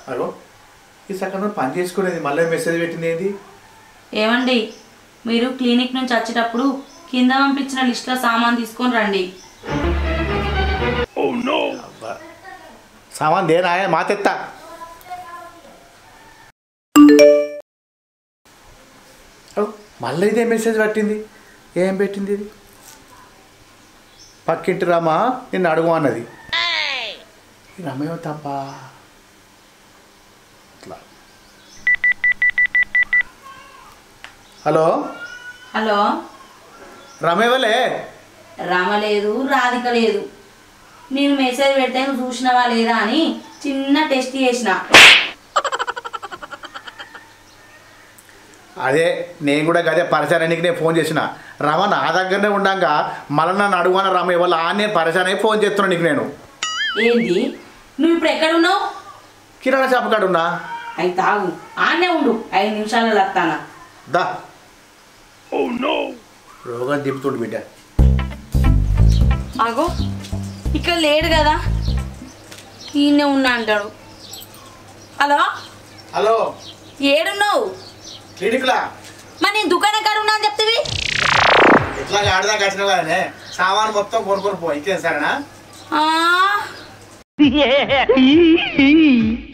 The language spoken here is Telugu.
అగో ఈ సగం పని చేసుకునేది మళ్ళీ మెసేజ్ పెట్టింది ఏంది ఏమండి మీరు క్లినిక్ నుంచి వచ్చేటప్పుడు కింద పంపించిన లిస్ట్లో సామాన్ తీసుకొని రండి అబ్బా. సామాన్ దేనా మా తెత్తా అగో, మళ్ళీ ఇదే మెసేజ్ పెట్టింది ఏం పెట్టింది ఇది పక్కింటి రామా నిన్ను అడుగు అన్నది ఈ రమేమో తప్ప ఇట్లా హలో హలో రమేవలే రామ లేదు రాధిక లేదు నేను మెసేజ్ పెడితే నువ్వు చూసినవా లేదా అని చిన్న టెస్ట్ చేసిన అదే నేను కూడా గదే పరిచయానికి నేను ఫోన్ చేసిన రమ నా దగ్గరనే ఉండంగా మళ్ళీ నన్ను అడుగున రమ ఇవాళ ఆ నేను పరిచయం అయి ఫోన్ చేస్తున్నా నీకు నేను ఏంది నువ్వు ఇప్పుడు ఎక్కడ ఉన్నావు కిరాణా షాప్ కాడ ఉన్నా అయి తాగు ఆనే ఉండు ఐదు నిమిషాలలో వస్తానా దా రోగం తిప్పుతుండు బిడ్డ అగో ఇక్కడ లేడు కదా ఈయనే ఉన్నా అంటాడు హలో హలో ఏడున్నావు క్లినిక్లా మరి నేను దుకాణం కాడ ఉన్నా అని చెప్తివి ఎట్లా ఆడదాకా వచ్చిన కదనే సామాన్ మొత్తం కొనుక్కొని పో ఇంకేం సరేనా ఆ